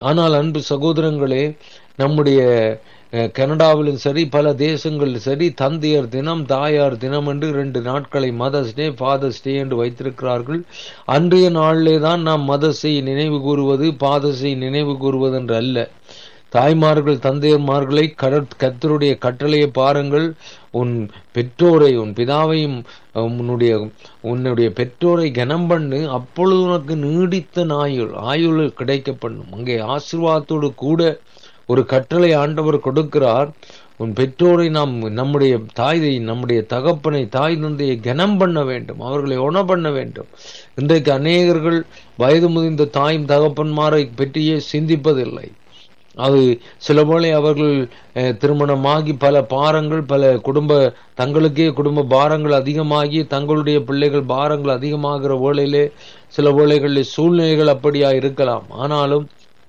ஆனால் அன்பு சகோதரங்களே நம்முடைய அஹ், கனடாவிலும் சரி பல தேசங்களிலும் சரி தந்தையர் தினம் தாயார் தினம் என்று ரெண்டு நாட்களை மதர்ஸ் டே ஃபாதர்ஸ் டே என்று வைத்திருக்கிறார்கள் அன்றைய நாளிலே தான் நாம் மதர்ஸை நினைவு கூறுவது ஃபாதர்ஸை நினைவு கூறுவது என்று அல்ல தாய்மார்கள் தந்தையர்மார்களை கடற் கத்தருடைய கட்டளையை பாருங்கள் உன் பெற்றோரை உன் பிதாவையும் அஹ், உன்னுடைய உன்னுடைய பெற்றோரை கனம் பண்ணு அப்பொழுது உனக்கு நீடித்த ஆயுள் ஆயுள் கிடைக்க பண்ணும் அங்கே ஆசீர்வாதத்தோடு கூட ஒரு கட்டளை ஆண்டவர் கொடுக்கிறார் உன் பெற்றோரை நாம் நம்முடைய தாயை நம்முடைய தகப்பனை தாய் தந்தையை கனம் பண்ண வேண்டும் அவர்களை உண பண்ண வேண்டும் இன்றைக்கு அநேகர்கள் வயது முதிர்ந்த தாயும் தகப்பன்மாரை பற்றியே சிந்திப்பதில்லை அது சில வேளை அவர்கள் அஹ், திருமணமாகி பல பாரங்கள் பல குடும்ப தங்களுக்கே குடும்ப பாரங்கள் அதிகமாகி தங்களுடைய பிள்ளைகள் பாரங்கள் அதிகமாகிற வேளையிலே சில வேளைகளில் சூழ்நிலைகள் அப்படியா இருக்கலாம் ஆனாலும்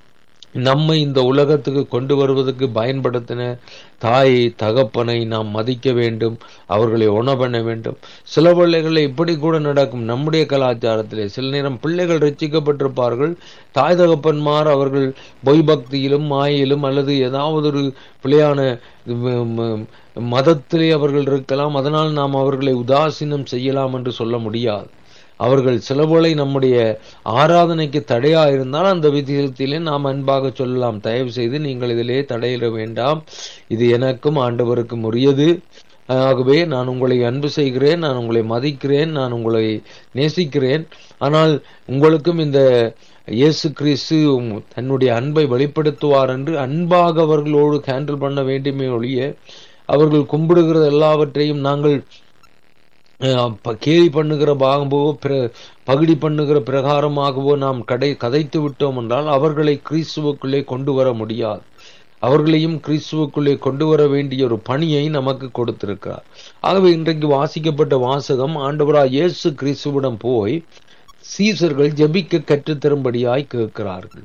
நம்மை இந்த உலகத்துக்கு கொண்டு வருவதற்கு பயன்படுத்தின தாயை தகப்பனை நாம் மதிக்க வேண்டும் அவர்களை உண பண்ண வேண்டும் சில பிள்ளைகளில் இப்படி கூட நடக்கும் நம்முடைய கலாச்சாரத்திலே சில நேரம் பிள்ளைகள் ரட்சிக்கப்பட்டிருப்பார்கள் தாய் தகப்பன்மார் அவர்கள் பொய் பக்தியிலும் மாயிலும் அல்லது ஏதாவது ஒரு பிழையான ம- ம- மதத்திலே அவர்கள் இருக்கலாம் அதனால் நாம் அவர்களை உதாசீனம் செய்யலாம் என்று சொல்ல முடியாது அவர்கள் சிலவேளை நம்முடைய ஆராதனைக்கு தடையா இருந்தால் அந்த விதத்திலே நாம் அன்பாக சொல்லலாம் தயவு செய்து நீங்கள் இதிலே தடையிட வேண்டாம் இது எனக்கும் ஆண்டவருக்கும் உரியது ஆகவே நான் உங்களை அன்பு செய்கிறேன் நான் உங்களை மதிக்கிறேன் நான் உங்களை நேசிக்கிறேன் ஆனால் உங்களுக்கும் இந்த இயேசு கிறிஸ்து உம் தன்னுடைய அன்பை வெளிப்படுத்துவார் என்று அன்பாக அவர்களோடு ஹேண்டில் பண்ண வேண்டுமே ஒழிய அவர்கள் கும்பிடுகிறது எல்லாவற்றையும் நாங்கள் அஹ், ப- கேலி பண்ணுகிற பாகம்போ பிர பகுடி பண்ணுகிற பிரகாரமாகவோ நாம் கடை கதைத்து விட்டோம் என்றால் அவர்களை கிறிஸ்துவுக்குள்ளே கொண்டு வர முடியாது அவர்களையும் கிறிஸ்துவுக்குள்ளே கொண்டு வர வேண்டிய ஒரு பணியை நமக்கு கொடுத்திருக்கிறார் ஆகவே இன்றைக்கு வாசிக்கப்பட்ட வாசகம் ஆண்டவராய் இயேசு கிறிஸ்துவிடம் போய் சீசர்கள் ஜெபிக்க கற்றுத்தரும்படியாய் கேட்கிறார்கள்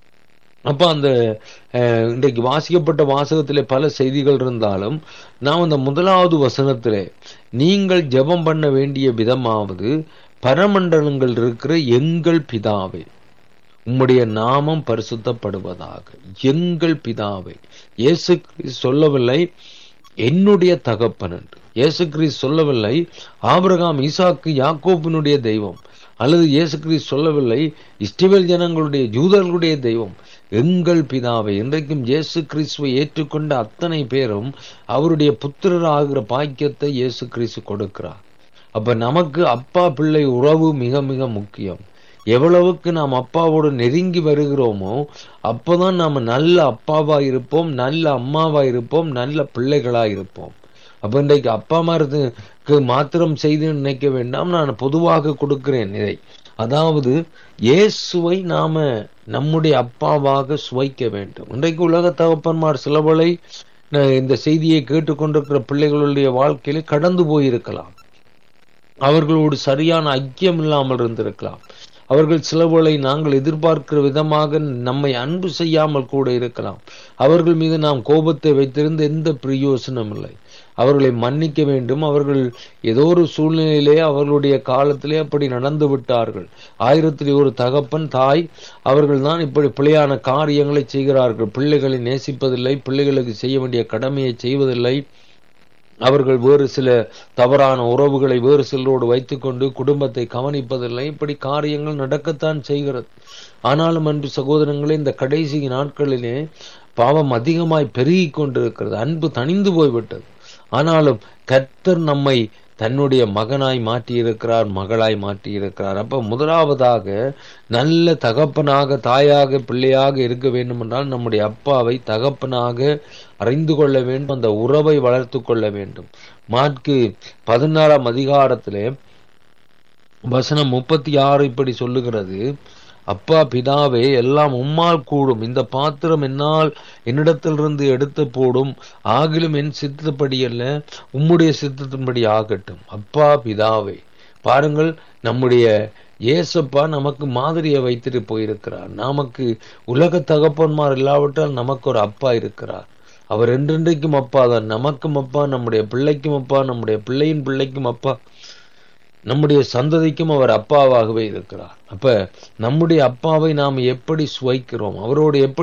அப்ப அந்த அஹ், இன்றைக்கு வாசிக்கப்பட்ட வாசகத்திலே பல செய்திகள் இருந்தாலும் நாம் அந்த முதலாவது வசனத்திலே நீங்கள் ஜெபம் பண்ண வேண்டிய விதமாவது பரமண்டலங்கள் இருக்கிற எங்கள் பிதாவே உம்முடைய நாமம் பரிசுத்தப்படுவதாக எங்கள் பிதாவே இயேசு கிறிஸ்து சொல்லவில்லை என்னுடைய தகப்பன் என்று இயேசு கிறிஸ்து சொல்லவில்லை ஆபிரகாம் ஈசாக்கு யாக்கோபினுடைய தெய்வம் அல்லது இயேசு கிறிஸ்து சொல்லவில்லை இஸ்ரவேல் ஜனங்களுடைய யூதர்களுடைய தெய்வம் எங்கள் பிதாவை இன்றைக்கும் இயேசு கிறிஸ்துவை ஏற்றுக்கொண்ட அத்தனை பேரும் அவருடைய புத்திரர் ஆகிற பாக்கியத்தை இயேசு கிறிஸ்து கொடுக்கிறார் அப்ப நமக்கு அப்பா பிள்ளை உறவு மிக மிக முக்கியம் எவ்வளவுக்கு நாம் அப்பாவோடு நெருங்கி வருகிறோமோ அப்பதான் நாம நல்ல அப்பாவா இருப்போம் நல்ல அம்மாவா இருப்போம் நல்ல பிள்ளைகளா இருப்போம் அப்ப இன்றைக்கு அப்பா அம்மாருக்கு மாத்திரம் செய்து நினைக்க வேண்டாம் நான் பொதுவாக கொடுக்கிறேன் இதை அதாவது இயேசுவை நாம நம்முடைய அப்பாவாக சுவைக்க வேண்டும் இன்றைக்கு உலக தகப்பன்மார் சிலவளை இந்த செய்தியை கேட்டுக்கொண்டிருக்கிற பிள்ளைகளுடைய வாழ்க்கையில கடந்து போயிருக்கலாம் அவர்களோடு சரியான ஐக்கியம் இல்லாமல் இருந்திருக்கலாம் அவர்கள் சிலவுகளை நாங்கள் எதிர்பார்க்கிற விதமாக நம்மை அன்பு செய்யாமல் கூட இருக்கலாம் அவர்கள் மீது நாம் கோபத்தை வைத்திருந்த எந்த பிரயோசனம் இல்லை அவர்களை மன்னிக்க வேண்டும் அவர்கள் ஏதோ ஒரு சூழ்நிலையிலே அவர்களுடைய காலத்திலே அப்படி நடந்து விட்டார்கள் ஆயிரத்திலே ஒரு தகப்பன் தாய் அவர்கள் தான் இப்படி பிழையான காரியங்களை செய்கிறார்கள் பிள்ளைகளை நேசிப்பதில்லை பிள்ளைகளுக்கு செய்ய வேண்டிய கடமையை செய்வதில்லை அவர்கள் வேறு சில தவறான உறவுகளை வேறு சிலரோடு வைத்துக்கொண்டு குடும்பத்தை கவனிப்பதில்லை இப்படி காரியங்கள் நடக்கத்தான் செய்கிறது ஆனாலும் அன்பு சகோதரங்களே இந்த கடைசி நாட்களிலே பாவம் அதிகமாய் பெருகி கொண்டிருக்கிறது அன்பு தணிந்து போய்விட்டது ஆனாலும் கர்த்தர் நம்மை தன்னுடைய மகனாய் மாற்றியிருக்கிறார் மகளாய் மாற்றியிருக்கிறார் அப்ப முதலாவதாக நல்ல தகப்பனாக தாயாக பிள்ளையாக இருக்க வேண்டும் என்றால் நம்முடைய அப்பாவை தகப்பனாக அறிந்து கொள்ள வேண்டும் அந்த உறவை வளர்த்து கொள்ள வேண்டும் மார்க்கு பதினாறாம் அதிகாரத்திலே வசனம் முப்பத்தி ஆறு இப்படி சொல்லுகிறது அப்பா பிதாவே எல்லாம் உம்மால் கூடும் இந்த பாத்திரம் என்னால் என்னிடத்திலிருந்து எடுத்து போடும் ஆகிலும் என் சித்தப்படி அல்ல உம்முடைய சித்தத்தின்படி ஆகட்டும் அப்பா பிதாவே பாருங்கள் நம்முடைய ஏசப்பா நமக்கு மாதிரியை வைத்துட்டு போயிருக்கிறார் நமக்கு உலக தகப்பன்மார் இல்லாவிட்டால் நமக்கு ஒரு அப்பா இருக்கிறார் அவர் என்றென்றைக்கும் அப்பா தான் நமக்கும் அப்பா நம்முடைய பிள்ளைக்கும் அப்பா நம்முடைய பிள்ளையின் பிள்ளைக்கும் அப்பா நம்முடைய சந்ததிக்கும் அவர் அப்பாவாகவே இருக்கிறார் அப்ப நம்முடைய அப்பாவை நாம் எப்படி சுவைக்கிறோம் அவரோடு எப்படி